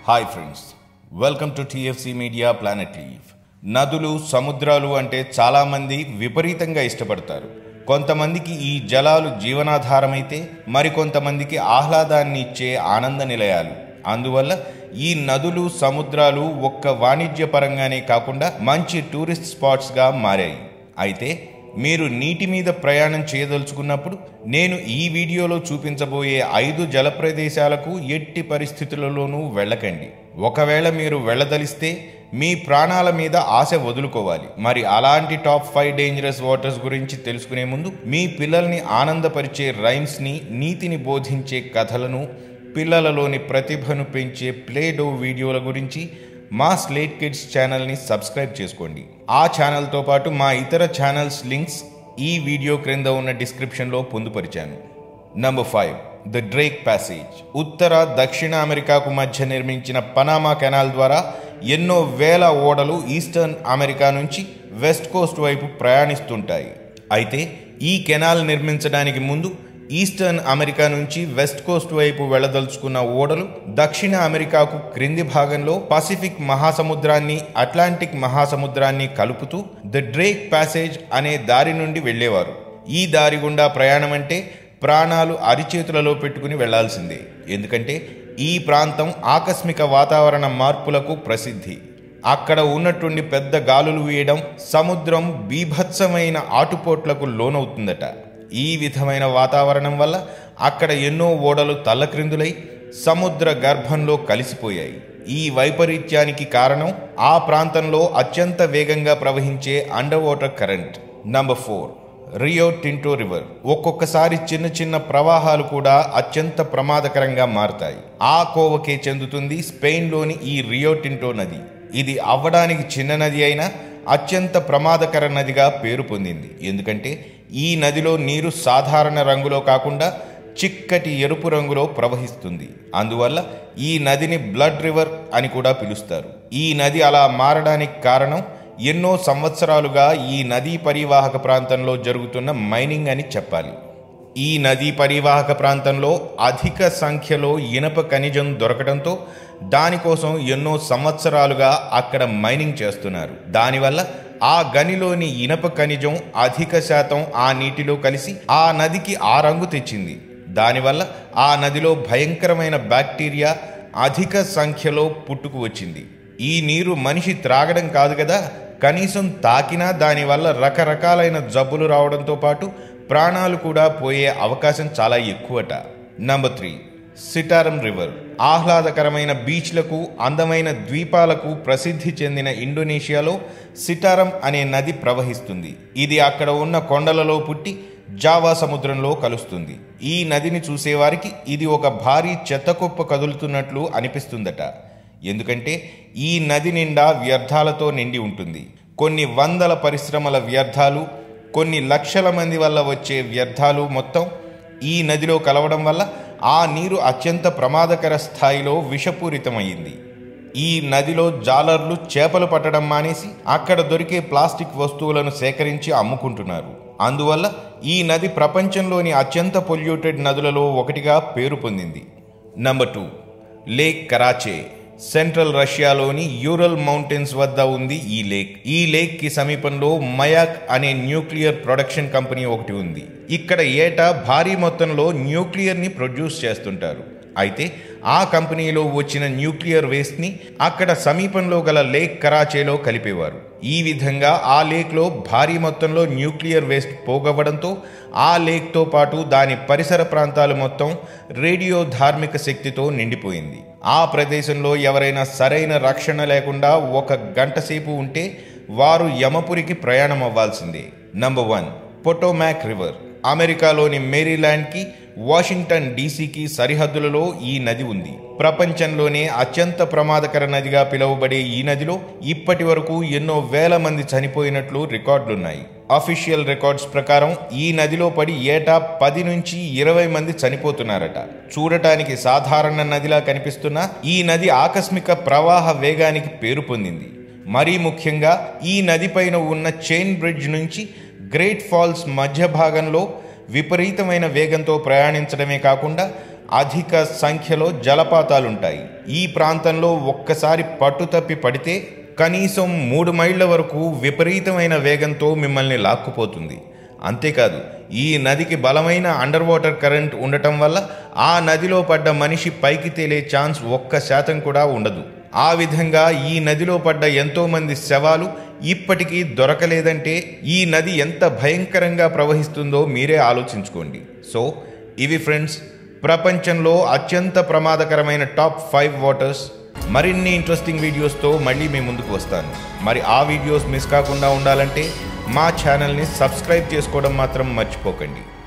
hi friends welcome to TFC media planet లీవ్ నదులు సముద్రాలు అంటే చాలామంది విపరీతంగా ఇష్టపడతారు కొంతమందికి ఈ జలాలు జీవనాధారమైతే మరికొంతమందికి ఆహ్లాదాన్ని ఇచ్చే ఆనంద నిలయాలు అందువల్ల ఈ నదులు సముద్రాలు ఒక్క వాణిజ్యపరంగానే కాకుండా మంచి టూరిస్ట్ స్పాట్స్గా మారాయి అయితే మీరు నీటి మీద ప్రయాణం చేయదలుచుకున్నప్పుడు నేను ఈ వీడియోలో చూపించబోయే ఐదు జల ప్రదేశాలకు ఎట్టి పరిస్థితులలోనూ వెళ్ళకండి ఒకవేళ మీరు వెళ్ళదలిస్తే మీ ప్రాణాల మీద ఆశ వదులుకోవాలి మరి అలాంటి టాప్ ఫైవ్ డేంజరస్ వాటర్స్ గురించి తెలుసుకునే ముందు మీ పిల్లల్ని ఆనందపరిచే రైమ్స్ని నీతిని బోధించే కథలను పిల్లలలోని ప్రతిభను పెంచే ప్లే డో వీడియోల గురించి మా స్లేట్ కిడ్స్ ఛానల్ని సబ్స్క్రైబ్ చేసుకోండి ఆ ఛానల్తో పాటు మా ఇతర ఛానల్స్ లింక్స్ ఈ వీడియో క్రింద ఉన్న డిస్క్రిప్షన్లో పొందుపరిచాను number five the Drake Passage ఉత్తర దక్షిణ అమెరికాకు మధ్య నిర్మించిన పనామా కెనాల్ ద్వారా ఎన్నో వేల ఓడలు ఈస్టర్న్ అమెరికా నుంచి వెస్ట్ కోస్ట్ వైపు ప్రయాణిస్తుంటాయి అయితే ఈ కెనాల్ నిర్మించడానికి ముందు ఈస్టర్న్ అమెరికా నుంచి వెస్ట్ కోస్ట్ వైపు వెళ్లదలుచుకున్న ఓడలు దక్షిణ అమెరికాకు క్రింది భాగంలో పసిఫిక్ మహాసముద్రాన్ని అట్లాంటిక్ మహాసముద్రాన్ని కలుపుతూ ద డ్రేక్ ప్యాసేజ్ అనే దారి నుండి వెళ్లేవారు ఈ దారి గుండా ప్రయాణం అంటే ప్రాణాలు అరిచేతులలో పెట్టుకుని వెళ్లాల్సిందే ఎందుకంటే ఈ ప్రాంతం ఆకస్మిక వాతావరణ మార్పులకు ప్రసిద్ధి అక్కడ ఉన్నట్టుండి పెద్ద గాలులు వీయడం సముద్రం బీభత్సమైన ఆటుపోట్లకు లోనవుతుందట ఈ విధమైన వాతావరణం వల్ల అక్కడ ఎన్నో ఓడలు తల్లక్రిందులై సముద్ర గర్భంలో కలిసిపోయాయి ఈ వైపరీత్యానికి కారణం ఆ ప్రాంతంలో అత్యంత వేగంగా ప్రవహించే under water current number four Rio Tinto river ఒక్కొక్కసారి చిన్న చిన్న ప్రవాహాలు కూడా అత్యంత ప్రమాదకరంగా మారుతాయి ఆ కోవకే చెందుతుంది స్పెయిన్లోని ఈ రియో టింటో నది ఇది అవ్వడానికి చిన్న నది అయినా అత్యంత ప్రమాదకర నదిగా పేరు పొందింది ఎందుకంటే ఈ నదిలో నీరు సాధారణ రంగులో కాకుండా చిక్కటి ఎరుపు రంగులో ప్రవహిస్తుంది అందువల్ల ఈ నదిని బ్లడ్ రివర్ అని కూడా పిలుస్తారు ఈ నది అలా మారడానికి కారణం ఎన్నో సంవత్సరాలుగా ఈ నదీ పరివాహక ప్రాంతంలో జరుగుతున్న మైనింగ్ అని చెప్పాలి ఈ నదీ పరివాహక ప్రాంతంలో అధిక సంఖ్యలో ఇనప ఖనిజం దొరకడంతో దానికోసం ఎన్నో సంవత్సరాలుగా అక్కడ మైనింగ్ చేస్తున్నారు దానివల్ల ఆ గనిలోని ఇనప ఖనిజం అధిక శాతం ఆ నీటిలో కలిసి ఆ నదికి ఆ రంగు తెచ్చింది దానివల్ల ఆ నదిలో భయంకరమైన బ్యాక్టీరియా అధిక సంఖ్యలో పుట్టుకు వచ్చింది ఈ నీరు మనిషి త్రాగడం కాదు కదా కనీసం తాకినా దానివల్ల రకరకాలైన జబ్బులు రావడంతో పాటు ప్రాణాలు కూడా పోయే అవకాశం చాలా ఎక్కువట నంబర్ త్రీ సిటారం రివర్ ఆహ్లాదకరమైన బీచ్లకు అందమైన ద్వీపాలకు ప్రసిద్ధి చెందిన ఇండోనేషియాలో సిటారం అనే నది ప్రవహిస్తుంది ఇది అక్కడ ఉన్న కొండలలో పుట్టి జావా సముద్రంలో కలుస్తుంది ఈ నదిని చూసేవారికి ఇది ఒక భారీ చెత్తకుప్ప కదులుతున్నట్లు అనిపిస్తుందట ఎందుకంటే ఈ నది నిండా వ్యర్థాలతో నిండి ఉంటుంది కొన్ని వందల పరిశ్రమల వ్యర్థాలు కొన్ని లక్షల మంది వల్ల వచ్చే వ్యర్థాలు మొత్తం ఈ నదిలో కలవడం వల్ల ఆ నీరు అత్యంత ప్రమాదకర స్థాయిలో విషపూరితమైంది ఈ నదిలో జాలర్లు చేపలు పట్టడం మానేసి అక్కడ దొరికే ప్లాస్టిక్ వస్తువులను సేకరించి అమ్ముకుంటున్నారు అందువల్ల ఈ నది ప్రపంచంలోని అత్యంత పొల్యూటెడ్ నదులలో ఒకటిగా పేరు పొందింది number two lake Karachay central రష్యాలోని యూరల్ మౌంటైన్స్ వద్ద ఉంది ఈ లేక్ ఈ లేక్ కి సమీపంలో మయాక్ అనే న్యూక్లియర్ ప్రొడక్షన్ కంపెనీ ఒకటి ఉంది ఇక్కడ ఏటా భారీ మొత్తంలో న్యూక్లియర్ ని ప్రొడ్యూస్ చేస్తుంటారు అయితే ఆ కంపెనీలో వచ్చిన న్యూక్లియర్ వేస్ట్ ని అక్కడ సమీపంలో గల లేక్ కరాచేలో కలిపేవారు ఈ విధంగా ఆ లేక్లో భారీ మొత్తంలో న్యూక్లియర్ వేస్ట్ పోగవ్వడంతో ఆ లేక్తో పాటు దాని పరిసర ప్రాంతాలు మొత్తం రేడియో ధార్మిక శక్తితో నిండిపోయింది ఆ ప్రదేశంలో ఎవరైనా సరైన రక్షణ లేకుండా ఒక గంట సేపు ఉంటే వారు యమపురికి ప్రయాణం అవ్వాల్సిందే నంబర్ వన్ పొటోమాక్ రివర్ అమెరికాలోని మేరీల్యాండ్కి వాషింగ్టన్ డీసీకి సరిహద్దులలో ఈ నది ఉంది ప్రపంచంలోనే అత్యంత ప్రమాదకర నదిగా పిలువబడే ఈ నదిలో ఇప్పటి వరకు ఎన్నో వేల మంది చనిపోయినట్లు రికార్డులున్నాయి అఫీషియల్ రికార్డ్స్ ప్రకారం ఈ నదిలో పడి ఏటా పది నుంచి ఇరవై మంది చనిపోతున్నారట చూడటానికి సాధారణ నదిలా కనిపిస్తున్న ఈ నది ఆకస్మిక ప్రవాహ వేగానికి పేరు పొందింది మరీ ముఖ్యంగా ఈ నదిపైన ఉన్న చైన్ బ్రిడ్జ్ నుంచి గ్రేట్ ఫాల్స్ మధ్య భాగంలో విపరీతమైన వేగంతో ప్రయాణించడమే కాకుండా అధిక సంఖ్యలో జలపాతాలుంటాయి ఈ ప్రాంతంలో ఒక్కసారి పట్టుతప్పి పడితే కనీసం మూడు మైళ్ళ వరకు విపరీతమైన వేగంతో మిమ్మల్ని లాక్కుపోతుంది అంతేకాదు ఈ నదికి బలమైన అండర్ వాటర్ కరెంట్ ఉండటం వల్ల ఆ నదిలో పడ్డ మనిషి పైకి తేలే ఛాన్స్ ఒక్క శాతం కూడా ఉండదు ఆ విధంగా ఈ నదిలో పడ్డ ఎంతో మంది శవాలు ఇప్పటికీ దొరకలేదంటే ఈ నది ఎంత భయంకరంగా ప్రవహిస్తుందో మీరే ఆలోచించుకోండి సో ఇవి ఫ్రెండ్స్ ప్రపంచంలో అత్యంత ప్రమాదకరమైన టాప్ ఫైవ్ వాటర్స్ మరిన్ని ఇంట్రెస్టింగ్ వీడియోస్తో మళ్ళీ మీ ముందుకు వస్తాను మరి ఆ వీడియోస్ మిస్ కాకుండా ఉండాలంటే మా ఛానల్ని సబ్స్క్రైబ్ చేసుకోవడం మాత్రం మర్చిపోకండి